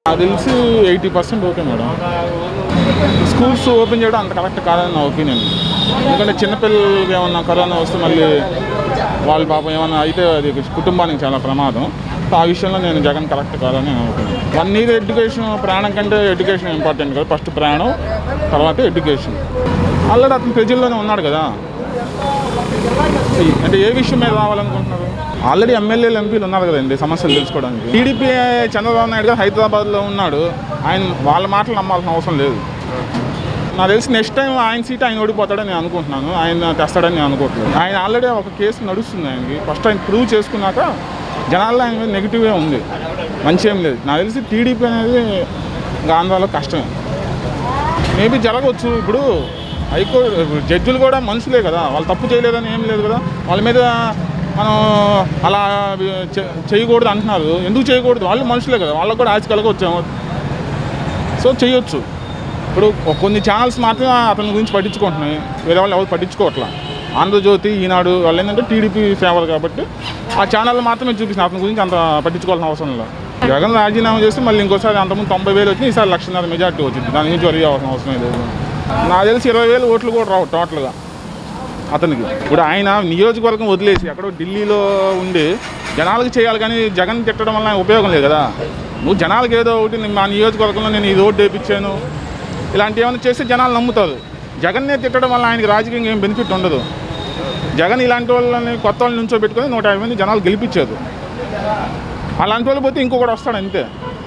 నాకు తెలిసి eighty percent okay madam schools open చేయడం అంత కరెక్ట్ కాదని నా ఒపీనియన్ ఎందుకంటే చిన్నపిల్లలకి ఏమన్నా కరోనా వస్తే మళ్ళీ వాళ్ళ పాపం ఏమన్నా అయితే అది కుటుంబానికి చాలా ప్రమాదం సో ఆ విషయంలో నేను జగన్ కరెక్ట్ కాదని నా ఒపీనియన్ వన్ ఇయర్ ఎడ్యుకేషన్ ప్రాణం కంటే ఎడ్యుకేషన్ ఇంపార్టెంట్ కదా ఫస్ట్ ప్రాణం తర్వాత ఎడ్యుకేషన్ ఆల్రెడీ అతను ప్రజల్లోనే ఉన్నాడు కదా అంటే ఏ విషయం మీద రావాలనుకుంటున్నారు ఆల్రెడీ ఎమ్మెల్యేలు ఎంపీలు ఉన్నారు కదండి సమస్యలు తెలుసుకోవడానికి టీడీపీ చంద్రబాబు నాయుడు గారు హైదరాబాద్లో ఉన్నాడు ఆయన వాళ్ళ మాటలు నమ్మాల్సిన అవసరం లేదు నాకు తెలిసి నెక్స్ట్ టైం ఆయన సీట్ ఆయన ఓడిపోతాడని నేను అనుకుంటున్నాను ఆయన తెస్తాడని నేను అనుకోవట్లేదు ఆయన ఆల్రెడీ ఒక కేసు నడుస్తుంది ఆయనకి ఫస్ట్ ఆయన ప్రూవ్ చేసుకున్నాక జనాల్లో ఆయన మీద నెగిటివే ఉంది మంచి ఏం లేదు నాకు తెలిసి టీడీపీ అనేది ఇంకా ఆంధ్రాలో కష్టమే మేబీ జరగవచ్చు ఇప్పుడు హైకోర్టు జడ్జిలు కూడా మనుషులే కదా వాళ్ళు తప్పు చేయలేదని ఏం లేదు కదా వాళ్ళ మీద మనం అలా చే- చేయకూడదు అంటున్నారు ఎందుకు చేయకూడదు వాళ్ళు మనుషులే కదా వాళ్ళకు కూడా ఆచి కలగవచ్చేమో సో చేయొచ్చు ఇప్పుడు కొన్ని ఛానల్స్ మాత్రమే అతని గురించి పట్టించుకుంటున్నాయి వేరే వాళ్ళు ఎవరు పట్టించుకోవట్లా ఆంధ్రజ్యోతి ఈనాడు వాళ్ళు ఏంటంటే టీడీపీ ఫేవర్ కాబట్టి ఆ ఛానల్ మాత్రమే చూపిస్తున్నారు అతని గురించి అంత పట్టించుకోవాల్సిన అవసరం లేదు జగన్ రాజీనామా చేస్తే మళ్ళీ ఇంకోసారి అంతకుముందు తొంభై వేలు వచ్చింది ఈసారి లక్షన్నర మెజార్టీ వచ్చింది దాని గురించి వరి అవ్వాల్సిన అవసరం లేదు నాకు తెలిసి ఇరవై వేలు ఓట్లు కూడా రావు టోటల్గా అతనికి ఇప్పుడు ఆయన నియోజకవర్గం వదిలేసి ఎక్కడో ఢిల్లీలో ఉండి జనాలకు చేయాలి కానీ జగన్ తిట్టడం వల్ల ఉపయోగం లేదు కదా నువ్వు జనాలకు ఏదో ఒకటి నేను మా నియోజకవర్గంలో నేను ఈ రోడ్డు వేయించాను ఇలాంటి ఏమైనా చేస్తే జనాలు నమ్ముతారు జగన్నే తిట్టడం వల్ల ఆయనకి రాజకీయంగా ఏం బెనిఫిట్ ఉండదు జగన్ ఇలాంటి వాళ్ళని కొత్త వాళ్ళని నుంచో పెట్టుకొని నూట యాభై మంది జనాలు గెలిపించారు అలాంటి వాళ్ళు పోతే ఇంకొకటి వస్తాడు అంతే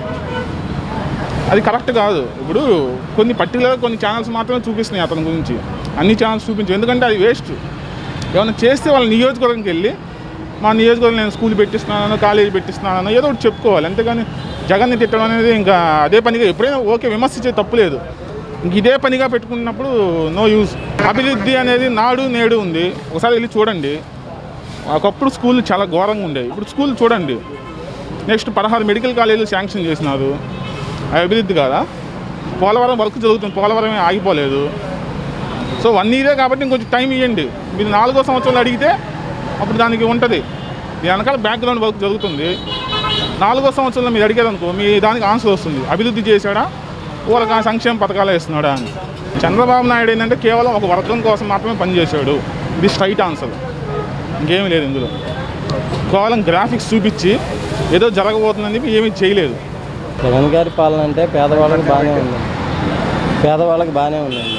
అది కరెక్ట్ కాదు ఇప్పుడు కొన్ని పర్టికులర్ కొన్ని ఛానల్స్ మాత్రమే చూపిస్తున్నాయి అతని గురించి అన్ని ఛానల్స్ చూపించు ఎందుకంటే అది వేస్ట్ ఏమైనా చేస్తే వాళ్ళ నియోజకవర్గంకి వెళ్ళి మా నియోజకవర్గం నేను స్కూల్ పెట్టిస్తున్నాను కాలేజీ పెట్టిస్తున్నాను ఏదో ఒకటి చెప్పుకోవాలి అంతేగాని జగన్ని తిట్టడం అనేది ఇంకా అదే పనిగా ఎప్పుడైనా ఓకే విమర్శించే తప్పు లేదు ఇంక ఇదే పనిగా పెట్టుకున్నప్పుడు నో యూజ్ అభివృద్ధి అనేది నాడు నేడు ఉంది ఒకసారి వెళ్ళి చూడండి ఒకప్పుడు స్కూల్ చాలా ఘోరంగా ఉండేవి ఇప్పుడు స్కూల్ చూడండి నెక్స్ట్ పదహారు మెడికల్ కాలేజీలు శాంక్షన్ చేసినారు అవి అభివృద్ధి కాదా పోలవరం వర్క్ జరుగుతుంది పోలవరం ఏం ఆగిపోలేదు సో వన్ ఇయరే కాబట్టి ఇంకొంచెం టైం ఇవ్వండి మీరు నాలుగో సంవత్సరాలు అడిగితే అప్పుడు దానికి ఉంటుంది మీ వెనకాల బ్యాక్గ్రౌండ్ వర్క్ జరుగుతుంది నాలుగో సంవత్సరంలో మీరు అడిగారు అనుకో మీ దానికి ఆన్సర్ వస్తుంది అభివృద్ధి చేశాడా ఊరక సంక్షేమ పథకాలు ఇస్తున్నాడా అని చంద్రబాబు నాయుడు ఏంటంటే కేవలం ఒక వర్గం కోసం మాత్రమే పనిచేశాడు ఇది స్ట్రైట్ ఆన్సర్ ఇంకేమీ లేదు ఇందులో కేవలం గ్రాఫిక్స్ చూపించి ఏదో జరగబోతుందని చెప్పి ఏమీ చేయలేదు జగన్ గారి పాలన అంటే పేదవాళ్ళకి బాగానే ఉంది పేదవాళ్ళకి బాగానే ఉందండి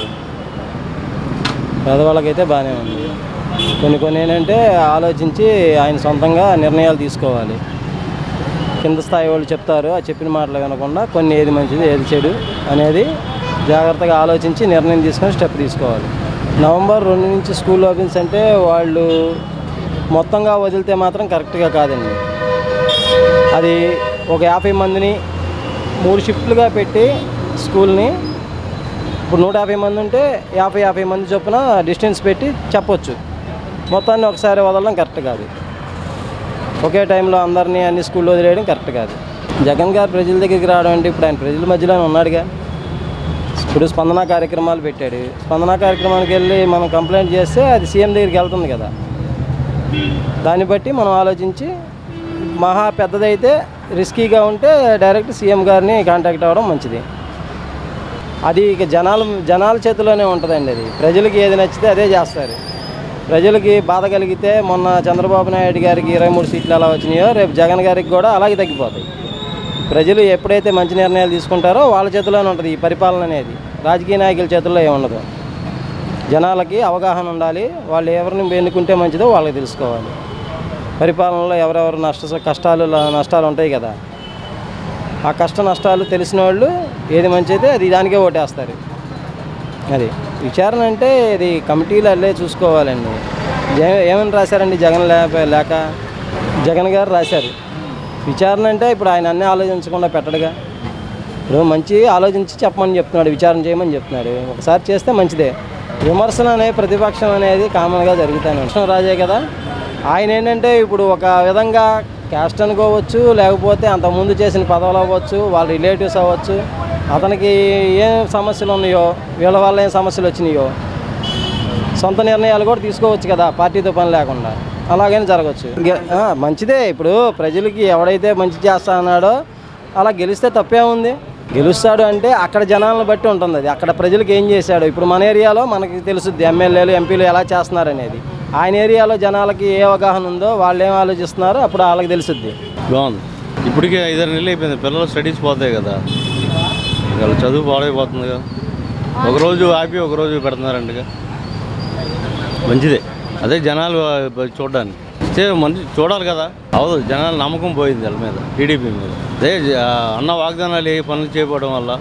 పేదవాళ్ళకైతే బాగానే ఉంది కొన్ని కొన్ని ఏంటంటే ఆలోచించి ఆయన సొంతంగా నిర్ణయాలు తీసుకోవాలి కింద స్థాయి వాళ్ళు చెప్తారు ఆ చెప్పిన మాటలు వినకుండా కొన్ని ఏది మంచిది ఏది చెడు అనేది జాగ్రత్తగా ఆలోచించి నిర్ణయం తీసుకొని స్టెప్ తీసుకోవాలి నవంబర్ రెండు నుంచి స్కూల్ ఓపెన్స్ అంటే వాళ్ళు మొత్తంగా వదిలితే మాత్రం కరెక్ట్గా కాదండి అది ఒక యాభై మందిని మూడు షిఫ్ట్లుగా పెట్టి స్కూల్ని ఇప్పుడు నూట యాభై మంది ఉంటే యాభై యాభై మంది చొప్పున డిస్టెన్స్ పెట్టి చెప్పొచ్చు మొత్తాన్ని ఒకసారి వదలడం కరెక్ట్ కాదు ఒకే టైంలో అందరినీ అన్ని స్కూల్లో వదిలేయడం కరెక్ట్ కాదు జగన్ గారు ప్రజల దగ్గరికి రావడం అంటే ఇప్పుడు ఆయన ప్రజల మధ్యలోనే ఉన్నాడుగా ఇప్పుడు స్పందన కార్యక్రమాలు పెట్టాడు స్పందన కార్యక్రమానికి వెళ్ళి మనం కంప్లైంట్ చేస్తే అది సీఎం దగ్గరికి వెళ్తుంది కదా దాన్ని బట్టి మనం ఆలోచించి మహా పెద్దదైతే రిస్కీగా ఉంటే డైరెక్ట్ సీఎం గారిని కాంటాక్ట్ అవ్వడం మంచిది అది ఇక జనాల జనాల చేతిలోనే ఉంటుందండి అది ప్రజలకి ఏది నచ్చితే అదే చేస్తారు ప్రజలకి బాధ కలిగితే మొన్న చంద్రబాబు నాయుడు గారికి ఇరవై మూడు సీట్లు ఎలా వచ్చినాయో రేపు జగన్ గారికి కూడా అలాగే తగ్గిపోతాయి ప్రజలు ఎప్పుడైతే మంచి నిర్ణయాలు తీసుకుంటారో వాళ్ళ చేతిలోనే ఉంటుంది ఈ పరిపాలన అనేది రాజకీయ నాయకుల చేతుల్లో ఏముండదు జనాలకి అవగాహన ఉండాలి వాళ్ళు ఎవరిని ఎన్నుకుంటే మంచిదో వాళ్ళకి తెలుసుకోవాలి పరిపాలనలో ఎవరెవరు నష్ట కష్టాలు నష్టాలు ఉంటాయి కదా ఆ కష్ట నష్టాలు తెలిసిన వాళ్ళు ఏది మంచిదే అది దానికే ఓటేస్తారు అది విచారణ అంటే ఇది కమిటీలు అల్లే చూసుకోవాలండి జగన్ ఏమని రాశారండి జగన్ లేక లేక జగన్ గారు రాశారు విచారణ అంటే ఇప్పుడు ఆయన అన్నీ ఆలోచించకుండా పెట్టడుగా ఇప్పుడు మంచి ఆలోచించి చెప్పమని చెప్తున్నాడు విచారణ చేయమని చెప్తున్నాడు ఒకసారి చేస్తే మంచిదే విమర్శన అనే ప్రతిపక్షం అనేది కామన్గా జరుగుతాను కృష్ణ రాజే కదా ఆయన ఏంటంటే ఇప్పుడు ఒక విధంగా క్యాస్ట్ అనుకోవచ్చు లేకపోతే అంతకుముందు చేసిన పదవులు అవ్వచ్చు వాళ్ళ రిలేటివ్స్ అవ్వచ్చు అతనికి ఏం సమస్యలు ఉన్నాయో వీళ్ళ వల్ల ఏం సమస్యలు వచ్చినాయో సొంత నిర్ణయాలు కూడా తీసుకోవచ్చు కదా పార్టీతో పని లేకుండా అలాగని జరగచ్చు ఇంకే- ఆ, మంచిదే ఇప్పుడు ప్రజలకి ఎవడైతే మంచి చేస్తా అన్నాడో అలా గెలిస్తే తప్పే ఉంది గెలుస్తాడు అంటే అక్కడ జనాలను బట్టి ఉంటుంది అది అక్కడ ప్రజలకు ఏం చేశాడు ఇప్పుడు మన ఏరియాలో మనకి తెలుసుద్ది ఎమ్మెల్యేలు ఎంపీలు ఎలా చేస్తున్నారు అనేది ఆయన ఏరియాలో జనాలకి ఏ అవగాహన ఉందో వాళ్ళు ఏం ఆలోచిస్తున్నారో అప్పుడు వాళ్ళకి తెలుసుద్ది బాగుంది ఇప్పటికే ఐదారు నెలలు అయిపోయింది పిల్లలు స్టడీస్ పోతాయి కదా వాళ్ళ చదువు పాడైపోతుంది కదా ఒకరోజు ఆపి ఒకరోజు పెడుతున్నారంటగా మంచిదే అదే జనాలు ఆ, చూడడానికి ఇస్తే మంచి చూడాలి కదా అవదు జనాల నమ్మకం పోయింది వాళ్ళ మీద టీడీపీ మీద అదే జ- అన్న వాగ్దానాలు ఏ పనులు చేయకపోవడం వల్ల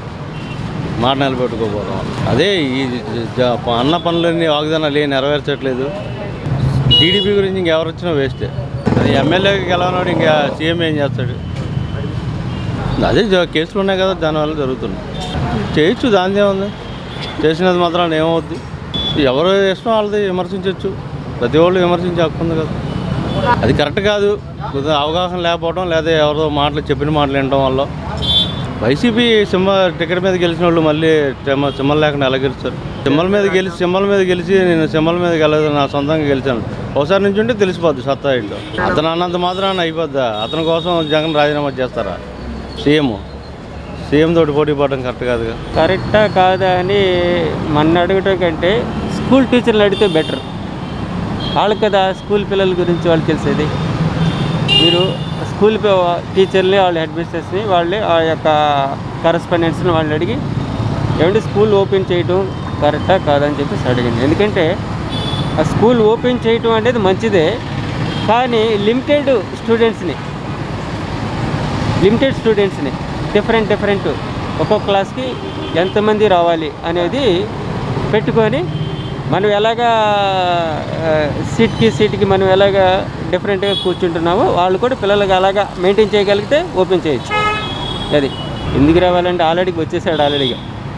మాట నిలబెట్టుకోకపోవడం వల్ల అదే ఈ జ- అన్న పనులన్నీ వాగ్దానాలు ఏం నెరవేర్చట్లేదు టీడీపీ గురించి ఇంకెవరు వచ్చినా వేస్టే అది ఎమ్మెల్యేకి గెలవనాడు ఇంకా సీఎం ఏం చేస్తాడు అదే జ- కేసులు ఉన్నాయి కదా దానివల్ల జరుగుతున్నాయి చేయొచ్చు దానిదే ఉంది చేసినది మాత్రం ఏమవుద్ది ఎవరు ఇష్టం వాళ్ళది విమర్శించవచ్చు ప్రతి వాళ్ళు విమర్శించే హక్కు ఉంది కదా అది కరెక్ట్ కాదు కొద్దిగా అవగాహన లేకపోవడం లేదా ఎవరితో మాటలు చెప్పిన మాటలు వినడం వల్ల వైసీపీ సింహ టికెట్ మీద గెలిచిన వాళ్ళు మళ్ళీ సింహ సింహం లేకుండా ఎలా గెలుస్తారు సింహల మీద గెలిచి సింహల మీద గెలిచి నేను సింహల మీద గెలదు నా సొంతంగా గెలిచాను ఒకసారి నుంచి ఉంటే తెలిసిపోద్ది సత్తా ఏంటో అతను అన్నంత మాత్రాన అయిపోద్దా అతని కోసం జగన్ రాజీనామా చేస్తారా సీఎం సీఎం తోటి పోటీ పడడం కరెక్ట్ కాదుగా కరెక్టా కాదా అని మన అడగటం కంటే స్కూల్ టీచర్లు అడిగితే బెటర్ వాళ్ళకి కదా స్కూల్ పిల్లల గురించి వాళ్ళు తెలిసేది మీరు స్కూల్ పి- టీచర్ని వాళ్ళ హెడ్ మిస్టర్స్ని వాళ్ళే ఆ యొక్క కరస్పాండెంట్స్ని వాళ్ళని అడిగి ఏమంటే స్కూల్ ఓపెన్ చేయటం కరెక్టా కాదా అని చెప్పేసి అడిగింది ఎందుకంటే ఆ స్కూల్ ఓపెన్ చేయటం అనేది మంచిదే కానీ లిమిటెడ్ స్టూడెంట్స్ని లిమిటెడ్ స్టూడెంట్స్ని డిఫరెంట్ డిఫరెంట్ ఒక్కొక్క క్లాస్కి ఎంతమంది రావాలి అనేది పెట్టుకొని మనం ఎలాగా ఆ, సీట్కి సీట్కి మనం ఎలాగా డిఫరెంట్గా కూర్చుంటున్నామో వాళ్ళు కూడా పిల్లలకి అలాగా మెయింటైన్ చేయగలిగితే ఓపెన్ చేయొచ్చు అది ఎందుకు రావాలంటే ఆల్రెడీ వచ్చేసాడు ఆల్రెడీగా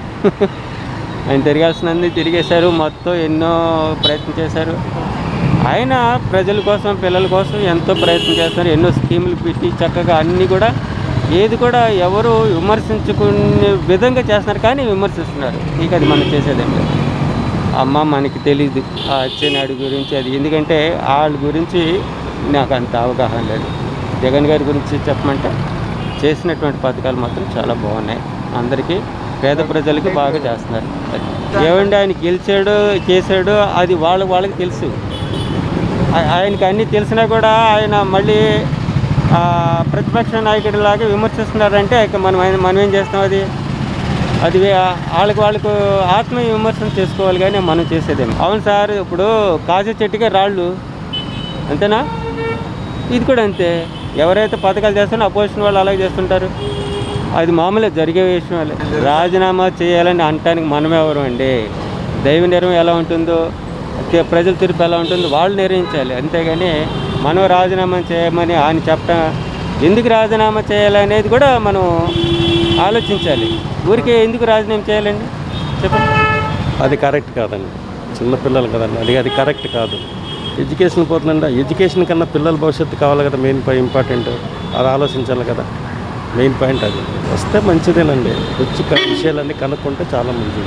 ఆయన తిరగాల్సినది తిరిగేశారు మొత్తం ఎన్నో ప్రయత్నం చేశారు ఆయన ప్రజల కోసం పిల్లల కోసం ఎంతో ప్రయత్నం చేస్తారు ఎన్నో స్కీములు పెట్టి చక్కగా అన్నీ కూడా ఏది కూడా ఎవరు విమర్శించుకునే విధంగా చేస్తున్నారు కానీ విమర్శిస్తున్నారు ఇక అది మనం చేసేదేం లేదు అమ్మ మనకి తెలియదు ఆ అచ్చెన్నాయుడు గురించి అది ఎందుకంటే వాళ్ళ గురించి నాకు అంత అవగాహన లేదు జగన్ గారి గురించి చెప్పమంటే చేసినటువంటి పథకాలు మాత్రం చాలా బాగున్నాయి అందరికీ పేద ప్రజలకి బాగా చేస్తున్నారు అది. ఏమంటే ఆయన గెలిచాడు చేశాడు అది వాళ్ళ వాళ్ళకి తెలుసు ఆ- ఆయనకి అన్నీ తెలిసినా కూడా ఆయన మళ్ళీ ఆ, ప్రతిపక్ష నాయకుడిలాగా విమర్శిస్తున్నారంటే ఇక మనం ఆయన- మనం ఏం చేస్తాం అది అది వే- వాళ్ళకి వాళ్ళకు ఆత్మ విమర్శన చేసుకోవాలి కానీ మనం చేసేదేమో అవును సార్ ఇప్పుడు కాజు చెట్టుకే రాళ్ళు అంతేనా ఇది కూడా అంతే ఎవరైతే పథకాలు చేస్తారో అపోజిషన్ వాళ్ళు అలాగే చేస్తుంటారు అది మామూలుగా జరిగే విషయం వాళ్ళే. రాజీనామా చేయాలని అనటానికి మనం ఎవరు అండి దైవ నిర్ణయం ఎలా ఉంటుందో తే- ప్రజల తీర్పు ఎలా ఉంటుందో వాళ్ళు నిర్ణయించాలి అంతేగాని మనం రాజీనామా చేయమని ఆయన చెప్పడం ఎందుకు రాజీనామా చేయాలనేది కూడా మనం ఆలోచించాలి ఊరికే ఎందుకు రాజీనామా చేయాలండి చెప్పండి అది కరెక్ట్ కాదండి చిన్నపిల్లలు కదండి అది అది కరెక్ట్ కాదు ఎడ్యుకేషన్ పోతుందండి ఎడ్యుకేషన్ కన్నా పిల్లల భవిష్యత్తు కావాలి కదా మెయిన్ ఇంపార్టెంట్ అది ఆలోచించాలి కదా మెయిన్ పాయింట్ అది వస్తే మంచిదేనండి వచ్చి క- విషయాలన్నీ కనుక్కుంటే చాలా మంచిది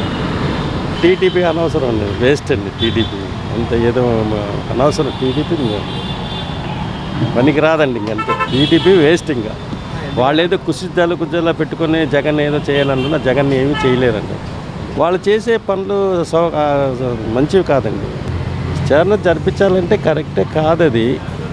టీడీపీ అనవసరం అండి వేస్ట్ అండి టీడీపీ అంత ఏదో మ- అనవసరం టీడీపీ పనికి రాదండి ఇంకంతే టీడీపీ వేస్ట్ ఇంకా వాళ్ళు ఏదో కుసిద్దాలు కుజ్జాలు పెట్టుకొని జగన్ ఏదో చేయాలన్నా జగన్ ఏమీ చేయలేరండి వాళ్ళు చేసే పనులు సో ఆ, మంచివి కాదండి విచారణ జరిపించాలంటే కరెక్టే కాదది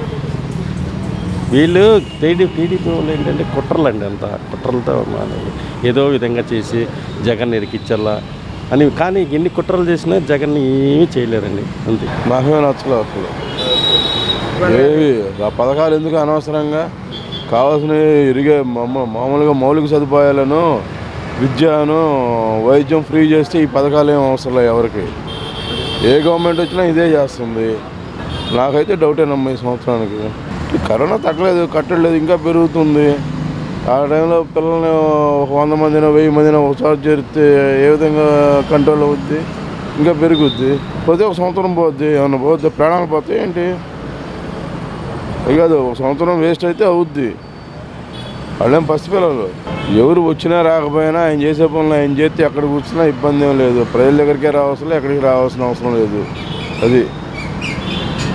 వీళ్ళు టీడీ టీడీపీ వాళ్ళు ఏంటంటే కుట్రలండి అంత కుట్రలతో మా- ఏదో విధంగా చేసి జగన్ ఇరికిచ్చాలా అని కానీ ఎన్ని కుట్రలు చేసినా జగన్ ఏమీ చేయలేరండి అంతే నాకేమీ నచ్చలేదు అసలు ఏవి ఆ పథకాలు ఎందుకు అనవసరంగా కావాల్సిన ఇరిగే మామ- మామూలుగా మౌలిక సదుపాయాలను విద్యను వైద్యం ఫ్రీ చేస్తే ఈ పథకాలు ఏం అవసరం లేదు ఎవరికి ఏ గవర్నమెంట్ వచ్చినా ఇదే చేస్తుంది నాకైతే డౌటేనమ్మా ఈ సంవత్సరానికి ఈ కరోనా తగ్గలేదు కట్టలేదు ఇంకా పెరుగుతుంది ఆ టైంలో పిల్లల్ని ఒక వంద మందినో వెయ్యి మందినో ఒకసారి చేరితే ఏ విధంగా కంట్రోల్ అవుద్ది ఇంకా పెరుగుద్ది పోతే ఒక సంవత్సరం పోద్ది ఏమన్నా పోతే ప్రాణాలు పోతాయి ఏంటి అది కాదు ఒక సంవత్సరం వేస్ట్ అయితే అవుద్ది వాళ్ళేం పసిపిల్లలు ఎవరు వచ్చినా రాకపోయినా ఆయన చేసే పనులు ఆయన చేస్తే ఎక్కడ కూర్చున్నా ఇబ్బంది ఏం లేదు ప్రజల దగ్గరికే రావాల్సిన ఎక్కడికి రావాల్సిన అవసరం లేదు అది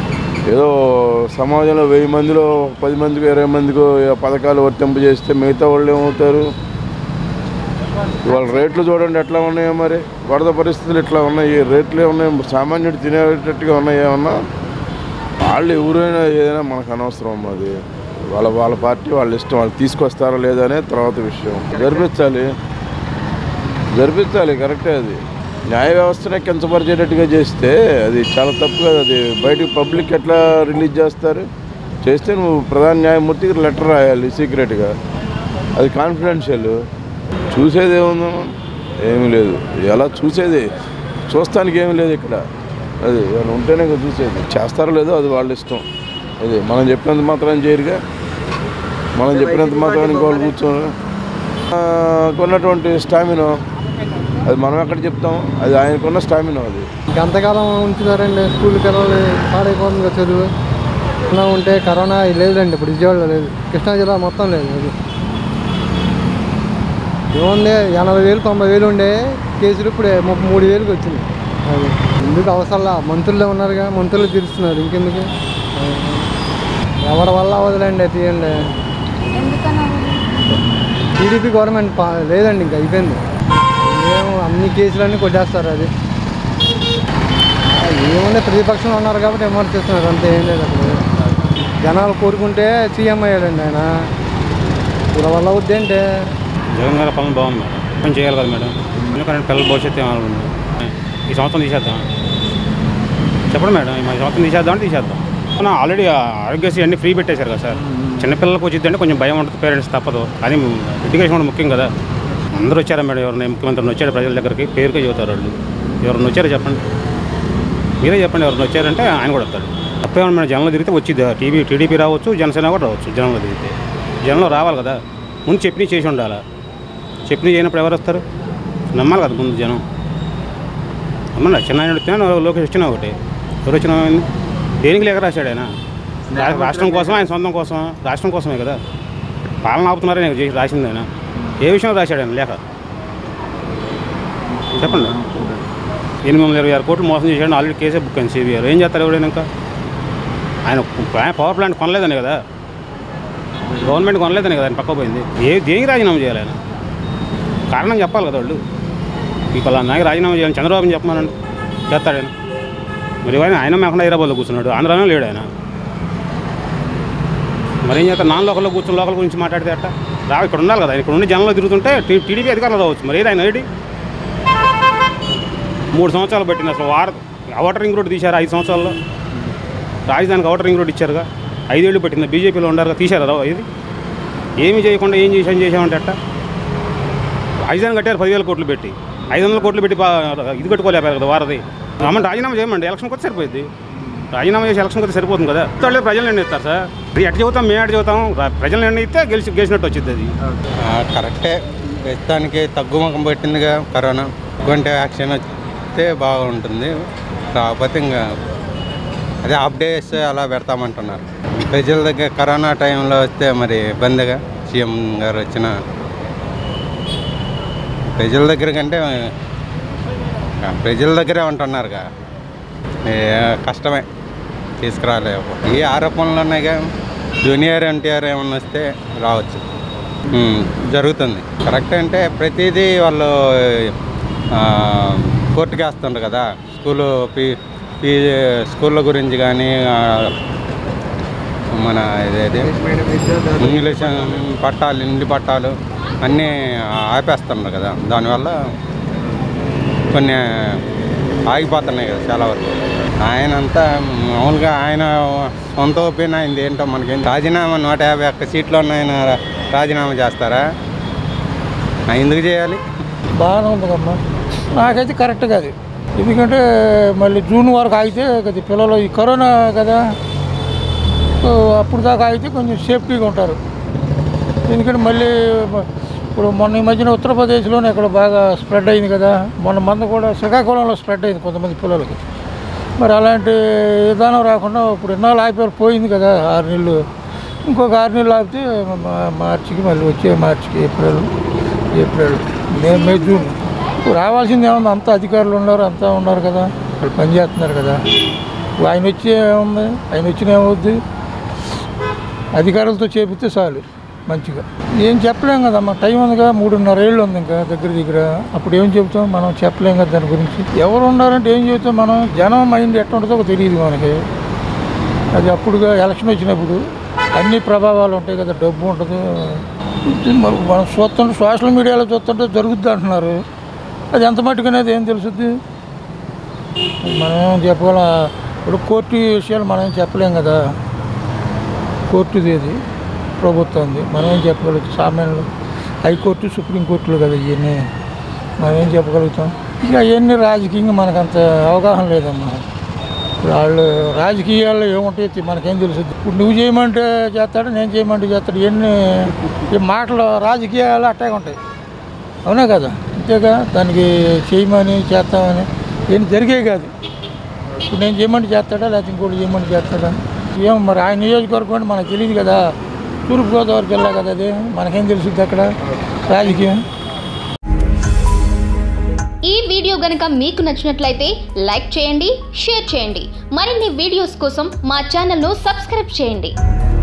ఏదో సమాజంలో వెయ్యి మందిలో పది మందికి ఇరవై మందికి పథకాలు వర్తింపజేస్తే మిగతా వాళ్ళు ఏమవుతారు వాళ్ళ రేట్లు చూడండి ఎట్లా ఉన్నాయో మరి వరద పరిస్థితులు ఎట్లా ఉన్నాయి రేట్లు ఏమన్నాయి సామాన్యుడు తినేటట్టుగా ఉన్నాయి ఏమన్నా వాళ్ళు ఎవరైనా ఏదైనా మనకు అనవసరం అది వాళ్ళ వాళ్ళ పార్టీ వాళ్ళ ఇష్టం వాళ్ళు తీసుకొస్తారా లేదా అనేది తర్వాత విషయం జరిపించాలి జరిపించాలి కరెక్టే అది న్యాయ వ్యవస్థనే కించపరిచేటట్టుగా చేస్తే అది చాలా తప్పు కదా అది బయటికి పబ్లిక్ ఎట్లా రిలీజ్ చేస్తారు చేస్తే నువ్వు ప్రధాన న్యాయమూర్తికి లెటర్ రాయాలి సీక్రెట్గా అది కాన్ఫిడెన్షియల్ చూసేది ఏముందో ఏమీ లేదు ఎలా చూసేది చూస్తానికి ఏమీ లేదు ఇక్కడ అది ఏమైనా ఉంటేనే కదా చూసేది చేస్తారో లేదో అది వాళ్ళ ఇష్టం అది మనం చెప్పినంత మాత్రం చేయరుగా మనం చెప్పినంత మాత్రం ఇంకోళ్ళు కూర్చోరు ఆ, కొన్నటువంటి స్టామినో అది మనం ఎక్కడ చెప్తాం అది ఆయనకున్న స్టామినో అది ఎంతకాలం ఉంచుతారండి స్కూల్ పిల్లలు పాడైపోతుంది కదా చదువు ఇలా ఉంటే కరోనా లేదండి ఇప్పుడు విజయవాడలో లేదు కృష్ణా జిల్లా మొత్తం లేదు అది ఏముంది ఎనభై వేలు తొంభై వేలు ఉండే కేసులు ఇప్పుడు ముప్పై మూడు వేలకు వచ్చింది అది ఎందుకు అవసరంలా మంత్రులే ఉన్నారుగా మంత్రులు తీరుస్తున్నారు ఇంకెందుకు ఎవరి వల్ల అవ్వదులేండి తీయండి టీడీపీ గవర్నమెంట్ పా- లేదండి ఇంకా అయిపోయింది ఏమో అన్ని కేసులన్నీ కొట్టేస్తారు అది ఏముంది ప్రతిపక్షంలో ఉన్నారు కాబట్టి విమర్శిస్తున్నారు అంతే ఏం లేదు అక్కడ జనాలు కోరుకుంటే సీఎం అయ్యాడండి ఆయన ఇలా వల్ల అవుద్ది అంటే జగన్ గారి పాలన బాగుంది మేడం పని చేయాలి కదా మేడం ఎందుకంటే పిల్లల భవిష్యత్తు ఏమనుకుంది ఈ సంవత్సరం తీసేద్దాం చెప్పండి మేడం ఈ సంవత్సరం తీసేద్దాం అంటే తీసేద్దాం మన ఆల్రెడీ ఆరోగ్యశ్రీ అన్ని ఫ్రీ పెట్టేశారు కదా సార్ చిన్నపిల్లలకు వచ్చిందంటే కొంచెం భయం ఉంటుంది పేరెంట్స్ తప్పదు కానీ ఎడ్యుకేషన్ కూడా ముఖ్యం కదా అందరూ వచ్చారా మేడం ఎవరైనా ముఖ్యమంత్రి వచ్చారు ప్రజల దగ్గరికి పేరుకే చెబుతారు వాళ్ళు ఎవరైనా వచ్చారో చెప్పండి మీరే చెప్పండి ఎవరైనా వచ్చారంటే ఆయన కూడా వస్తాడు తప్పేమన్నా మేడం జనంలో తిరిగితే వచ్చింది టీవీ టీడీపీ రావచ్చు జనసేన కూడా రావచ్చు జనంలో తిరిగితే జనంలో రావాలి కదా ముందు చెప్పినవి చేసి ఉండాలా చెప్పినవి చేయనప్పుడు ఎవరు వస్తారు నమ్మాలి కదా ముందు జనం అమ్మన్నా చిన్న ఆయన వచ్చినా లోకేష్ వచ్చినా ఒకటి ఎవరు వచ్చినా ఏమైంది? దేనికి లేక రాశాడు ఆయన రా- రాష్ట్రం కోసం ఆయన సొంతం కోసం రాష్ట్రం కోసమే కదా పాలన ఆపుతున్నారని ఆయన చేసి రాసింది ఆయన ఏ విషయంలో రాశాడు ఆయన లేక చెప్పండి ఎనిమిది వందల ఇరవై ఆరు కోట్లు మోసం చేశాడు ఆల్రెడీ కేసే బుక్ అయింది సిబిఆర్ ఏం చేస్తారు ఎవరైనా ఇంకా ఆయన ప్లా- పవర్ ప్లాంట్ కొనలేదని కదా గవర్నమెంట్ కొనలేదని కదా ఆయన పక్క పోయింది ఏ దేనికి రాజీనామా చేయాలి ఆయన కారణం చెప్పాలి కదా వాళ్ళు ఈ పలానా నాయకు రాజీనామా చేయాలి చంద్రబాబుని చెప్పమానండి చేస్తాడు ఆయన మరి ఆయన ఆయన మేకుండా హైదరాబాద్లో కూర్చున్నాడు ఆంధ్రాలో లేడు ఆయన మరి ఏం చేస్తారు నాన్ లోకల్లో కూర్చుని లోకల్ గురించి మాట్లాడితే అట్ట రా ఇక్కడ ఉండాలి కదా ఇక్కడ ఉండి జనంలో తిరుగుతుంటే టీ- టీడీపీ అధికారులు రావచ్చు మరి ఏది ఆయన ఏడి మూడు సంవత్సరాలు పెట్టింది అసలు వార అవుటర్ రింగ్ రోడ్ తీశారు ఐదు సంవత్సరాల్లో రాజధానికి అవుటర్ రింగ్ రోడ్ ఇచ్చారుగా ఐదేళ్ళు పెట్టింది బీజేపీలో ఉండారుగా తీశారు రా ఇది ఏమి చేయకుండా ఏం చేసాం చేసామంటే అట్ట రాజధాని కట్టారు పదివేల కోట్లు పెట్టి ఐదు వందల కోట్లు పెట్టి పా- ఇది కట్టుకోలేపారు కదా వారది రమ్మని రాజీనామా చేయమండి ఎలక్షన్ కొత్త సరిపోయింది రాజీనామా చేసి ఎలక్షన్ కొత్త సరిపోతుంది కదా వాళ్ళు ప్రజలు నిర్ణయిస్తారు సార్ ఇది ఎట్ట చెబుతాం మేము ఎట్ట చెబుతాం రా- ప్రజలు నిర్ణయిస్తే గెలిచి గెలిచినట్టు వచ్చింది అది కరెక్టే ప్రస్తుతానికి తగ్గుముఖం పెట్టిందిగా కరోనా కొంటే యాక్షన్ వస్తే బాగుంటుంది కాకపోతే ఇంకా అదే హాఫ్ డేస్ అలా పెడతామంటున్నారు ప్రజల దగ్గర కరోనా టైంలో వస్తే మరి ఇబ్బందిగా సీఎం గారు వచ్చిన ప్రజల దగ్గర కంటే ఆ, ప్రజల దగ్గరే ఉంటున్నారుగా ఏ, కష్టమే తీసుకురాలేవు ఈ ఆరోపణలు ఉన్నాయిగా జూనియర్ ఎన్టీఆర్ ఏమన్నా వస్తే రావచ్చు ఉమ్, జరుగుతుంది కరెక్ట్ అంటే ప్రతిదీ వాళ్ళు ఆ, కోర్టుకి వేస్తుండ్రు కదా స్కూలు పీ పీ స్కూళ్ళ గురించి కానీ ఆ, మన ఇదేది ఇంగ్లీష్ పట్టాలు ఇంటి పట్టాలు అన్నీ ఆపేస్తున్నారు కదా దానివల్ల కొన్ని ఆగిపోతున్నాయి కదా చాలా వరకు ఆయన అంతా మామూలుగా ఆయన సొంత ఒపీనియన్ అయింది ఏంటో మనకి రాజీనామా నూట యాభై ఒక్క సీట్లు ఉన్న ఆయన రాజీనామా చేస్తారా ఆయన ఎందుకు చేయాలి బాగానే ఉంది కమ్మా నాకైతే కరెక్ట్ కాదు ఎందుకంటే మళ్ళీ జూన్ వరకు ఆగితే కదా పిల్లలు ఈ కరోనా కదా సో అప్పుడు దాకా ఆగితే కొంచెం సేఫ్టీగా ఉంటారు ఎందుకంటే మళ్ళీ మ- ఇప్పుడు మొన్న ఈ మధ్యన ఉత్తరప్రదేశ్లోనే ఇక్కడ బాగా స్ప్రెడ్ అయింది కదా మొన్న మంద కూడా శ్రీకాకుళంలో స్ప్రెడ్ అయింది కొంతమంది పిల్లలకి మరి అలాంటి విధానం రాకుండా ఇప్పుడు ఇన్నాళ్ళు ఆగిపోయి పోయింది కదా ఆరు నెలలు ఇంకొక ఆరు నెలలు ఆపితే మా- మార్చికి మళ్ళీ వచ్చే మార్చికి April April May May June ఇప్పుడు రావాల్సింది ఏమన్నా అంతా అధికారులు ఉన్నారు అంతా ఉన్నారు కదా వాళ్ళు పనిచేస్తున్నారు కదా ఇప్పుడు ఆయన వచ్చి ఏముంది ఆయన వచ్చిన ఏమవుద్ది అధికారులతో చేపిస్తే చాలు మంచిగా ఏం చెప్పలేం కదమ్మా టైం ఉందిగా మూడున్నర ఏళ్ళు ఉంది ఇంకా దగ్గర దగ్గర అప్పుడు ఏం చెబుతాం మనం చెప్పలేం కదా దాని గురించి ఎవరు ఉన్నారంటే ఏం చెబుతాం మనం జనం మైండ్ ఎట్లా ఉంటుందో తెలియదు మనకి అది అప్పుడుగా ఎలక్షన్ వచ్చినప్పుడు అన్ని ప్రభావాలు ఉంటాయి కదా డబ్బు ఉంటుంది ఇది మరి మనం చూస్తుంటే సోషల్ మీడియాలో చూస్తుంటే జరుగుద్ది అంటున్నారు అది ఎంత మట్టుకు అనేది ఏం తెలుసుద్ది మనం ఏం చెప్పగలం ఇప్పుడు కోర్టు విషయాలు మనం ఏం చెప్పలేం కదా కోర్టుది ఇది ప్రభుత్వంది మనం ఏం చెప్పగలుగుతాం సామాన్యులు హైకోర్టు సుప్రీంకోర్టులు కదా ఇవన్నీ మనం ఏం చెప్పగలుగుతాం ఇక అవన్నీ రాజకీయంగా మనకంత అవగాహన లేదమ్మా ఇప్పుడు వాళ్ళు రాజకీయాల్లో ఏముంటాయి తె- మనకేం తెలుస్తుంది ఇప్పుడు నువ్వు చేయమంటే చేస్తాడు నేను చేయమంటే చేస్తాడు ఎన్ని ఈ మాటలు రాజకీయాలు అట్టాగే ఉంటాయి అవునా కదా అంతేగా దానికి చేయమని చేస్తామని ఏం జరిగేవి కాదు ఇప్పుడు నేను చేయమంటే చేస్తాడా లేకపోతే ఇంకోటి చేయమంటే చేస్తాడా ఏం మరి ఆయన నియోజకవర్గం అంటే మనకు తెలియదు కదా తూర్పుగోదావరి జిల్లా కదా అది మనకేం తెలుసుద్ది అక్కడ రాజకీయం ఈ వీడియో గనుక మీకు నచ్చినట్లయితే లైక్ చేయండి షేర్ చేయండి మరిన్ని వీడియోస్ కోసం మా ఛానల్ను సబ్స్క్రైబ్ చేయండి